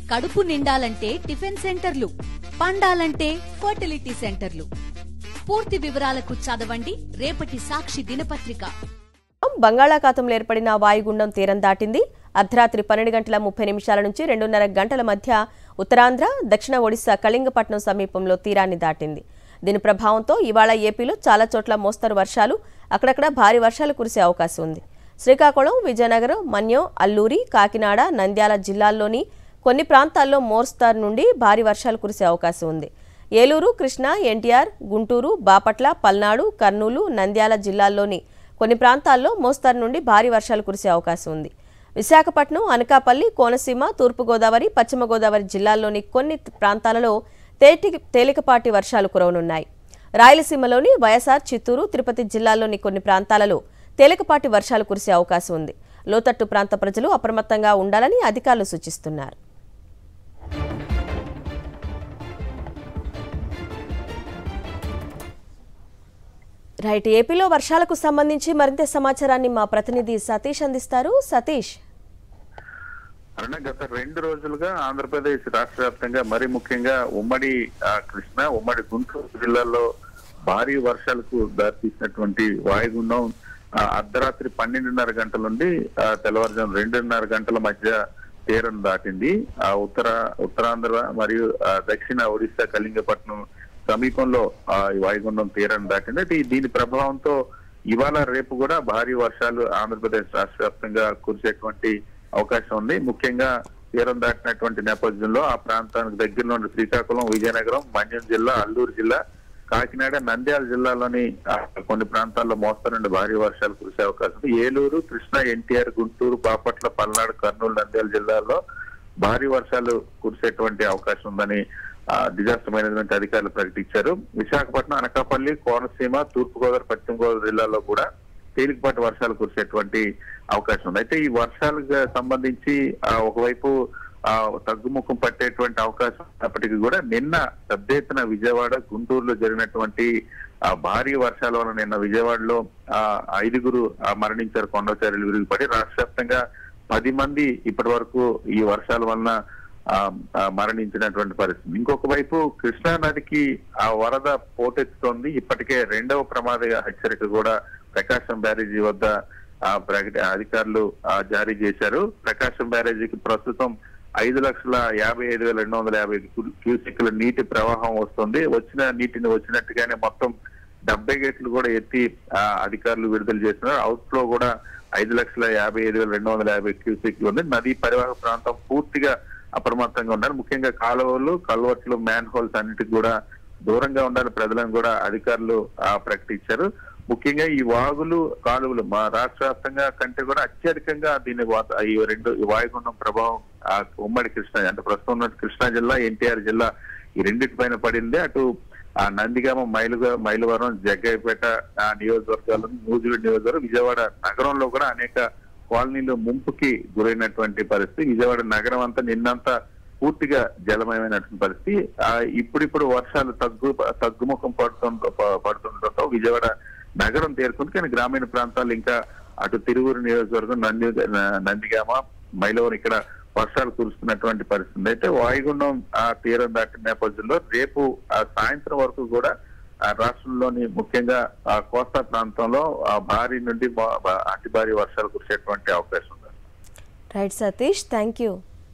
కడుపు నిండాలంటే టిఫిన్ సెంటర్లు పండాలంటే ఫర్టిలిటీ సెంటర్లు పూర్తి వివరాలకు చదవండి రేపటి సాక్షి దినపత్రిక బంగాళాఖాతంలో ఏర్పడిన వాయుగుండం తీరం దాటింది అర్ధరాత్రి పన్నెండు గంటల ముప్పై నిమిషాల నుంచి రెండున్నర గంటల మధ్య ఉత్తరాంధ్ర దక్షిణ ఒడిశా కళింగపట్నం సమీపంలో తీరాన్ని దాటింది దీని ప్రభావంతో ఇవాళ ఏపీలో చాలా చోట్ల మోస్తరు వర్షాలు అక్కడక్కడ భారీ వర్షాలు కురిసే అవకాశం ఉంది శ్రీకాకుళం విజయనగరం మన్యం అల్లూరి కాకినాడ నంద్యాల జిల్లాల్లోని కొన్ని ప్రాంతాల్లో మోస్తారు నుండి భారీ వర్షాలు కురిసే అవకాశం ఉంది ఏలూరు కృష్ణా ఎన్టీఆర్ గుంటూరు బాపట్ల పల్నాడు కర్నూలు నంద్యాల జిల్లాల్లోని కొన్ని ప్రాంతాల్లో మోస్తారు నుండి భారీ వర్షాలు కురిసే అవకాశం ఉంది విశాఖపట్నం అనకాపల్లి కోనసీమ తూర్పుగోదావరి పశ్చిమ గోదావరి జిల్లాల్లోని కొన్ని ప్రాంతాలలో తేటి తేలికపాటి వర్షాలు కురవనున్నాయి రాయలసీమలోని వైఎస్ఆర్ చిత్తూరు తిరుపతి జిల్లాల్లోని కొన్ని ప్రాంతాలలో తేలికపాటి వర్షాలు కురిసే అవకాశం ఉంది లోతట్టు ప్రాంత ప్రజలు అప్రమత్తంగా ఉండాలని అధికారులు సూచిస్తున్నారు రైట్ ఏపీలో వర్షాలకు సంబంధించి మరింత సమాచారాన్ని మా ప్రతినిధి సతీష్ అందిస్తారు సతీష్ అరుణ గత రెండు రోజులుగా ఆంధ్రప్రదేశ్ రాష్ట్ర వ్యాప్తంగా మరి ముఖ్యంగా ఉమ్మడి ఆ, కృష్ణా ఉమ్మడి గుంటూరు జిల్లాలో భారీ వర్షాలకు దారితీసినటువంటి వాయుగుండం ఆ, అర్ధరాత్రి పన్నెండున్నర గంటల నుండి ఆ, తెల్లవారుజాము రెండున్నర గంటల మధ్య తీరం దాటింది ఆ ఉత్తర ఉత్తరాంధ్ర మరియు ఆ, దక్షిణ ఒడిశా కళింగపట్నం సమీపంలో ఆ, ఈ వాయుగుండం తీరాన్ని దాటింది అయితే ఈ- దీని ప్రభావంతో ఇవాళ రేపు కూడా భారీ వర్షాలు ఆంధ్రప్రదేశ్ రాష్ట్ర వ్యాప్తంగా కురిసేటువంటి అవకాశం ఉంది ముఖ్యంగా తీరం దాటినటువంటి నేపథ్యంలో ఆ ప్రాంతానికి దగ్గరలో ఉన్న శ్రీకాకుళం విజయనగరం మన్యం జిల్లా అల్లూరు జిల్లా కాకినాడ నంద్యాల జిల్లాలోని ఆ, కొన్ని ప్రాంతాల్లో మోస్తరు నుండి భారీ వర్షాలు కురిసే అవకాశం ఉంది ఏలూరు కృష్ణా ఎన్టీఆర్ గుంటూరు బాపట్ల పల్నాడు కర్నూలు నంద్యాల జిల్లాల్లో భారీ వర్షాలు కురిసేటువంటి అవకాశం ఉందని ఆ, డిజాస్టర్ మేనేజ్మెంట్ అధికారులు ప్రకటించారు విశాఖపట్నం అనకాపల్లి కోనసీమ తూర్పుగోదావరి పశ్చిమ గోదావరి జిల్లాలో కూడా తేలికపాటి వర్షాలు కురిసేటువంటి అవకాశం ఉంది అయితే ఈ వర్షాలకు సంబంధించి ఆ, ఒకవైపు ఆ, తగ్గుముఖం పట్టేటువంటి అవకాశం ఉన్నప్పటికీ కూడా నిన్న పెద్ద ఎత్తున విజయవాడ గుంటూరులో జరిగినటువంటి ఆ భారీ వర్షాల వల్ల నిన్న విజయవాడలో ఆ ఐదుగురు ఆ, మరణించారు కొండ చర్యలు విరిగిపడి రాష్ట్ర వ్యాప్తంగా పది మంది ఇప్పటి వరకు ఈ వర్షాల వలన ఆ, ఆ, మరణించినటువంటి పరిస్థితి ఇంకొక వైపు కృష్ణా నదికి ఆ వరద పోటెత్తుతోంది ఇప్పటికే రెండవ ప్రమాద హెచ్చరిక కూడా ప్రకాశం బ్యారేజీ వద్ద ఆ ప్రకటి అధికారులు ఆ, జారీ చేశారు ప్రకాశం బ్యారేజీకి ప్రస్తుతం ఐదు లక్షల యాభై ఐదు వేల రెండు వందల యాభై క్యూసెక్ల నీటి ప్రవాహం వస్తుంది వచ్చిన నీటిని వచ్చినట్టుగానే మొత్తం డెబ్బై గేట్లు కూడా ఎత్తి ఆ, అధికారులు విడుదల చేస్తున్నారు అవుట్ ఫ్లో కూడా ఐదు లక్షల యాభై ఐదు వేల రెండు వందల యాభై క్యూసెక్లు ఉంది నదీ పరివాహక ప్రాంతం పూర్తిగా అప్రమత్తంగా ఉండాలి ముఖ్యంగా కాలువలు కల్వర్ట్లు మ్యాన్ హోల్స్ అన్నిటికి కూడా దూరంగా ఉండాలి ప్రజలను కూడా అధికారులు ఆ, ప్రకటించారు ముఖ్యంగా ఈ వాగులు కాలువలు మా రాష్ట్ర వ్యాప్తంగా కంటే కూడా అత్యధికంగా దీని వాత- ఈ రెండు ఈ వాయుగుండం ప్రభావం ఆ ఉమ్మడి కృష్ణా అంటే ప్రస్తుతం ఉన్న కృష్ణా జిల్లా ఎన్టీఆర్ జిల్లా ఈ రెండింటి పైన పడింది అటు ఆ నందిగామ మైలుగా మైలవరం జగ్గయ్యపేట ఆ నియోజకవర్గాలు నూజివీడు నియోజకవర్గం విజయవాడ నగరంలో కూడా అనేక కాలనీలు ముంపుకి గురైనటువంటి పరిస్థితి విజయవాడ నగరం అంతా నిన్నంతా పూర్తిగా జలమయమైనటువంటి పరిస్థితి ఆ ఇప్పుడిప్పుడు వర్షాలు తగ్గు తగ్గుముఖం పడుతుండ పడుతుండటంతో విజయవాడ నగరం తేరుకుంది కానీ గ్రామీణ ప్రాంతాలు ఇంకా అటు తిరువురు నియోజకవర్గం నంది నందిగామ మైలవరం ఇక్కడ వర్షాలు కురుస్తున్నటువంటి పరిస్థితి ఉంది. అయితే వాయుగుండం ఆ తీరం దాటిన నేపథ్యంలో రేపు ఆ సాయంత్రం వరకు కూడా ఆ రాష్ట్రంలోని ముఖ్యంగా ఆ కోస్తా ప్రాంతంలో ఆ భారీ నుండి బా- బా- అతి భారీ వర్షాలు కురిసేటువంటి అవకాశం ఉంది రైట్ సతీష్ థ్యాంక్ యూ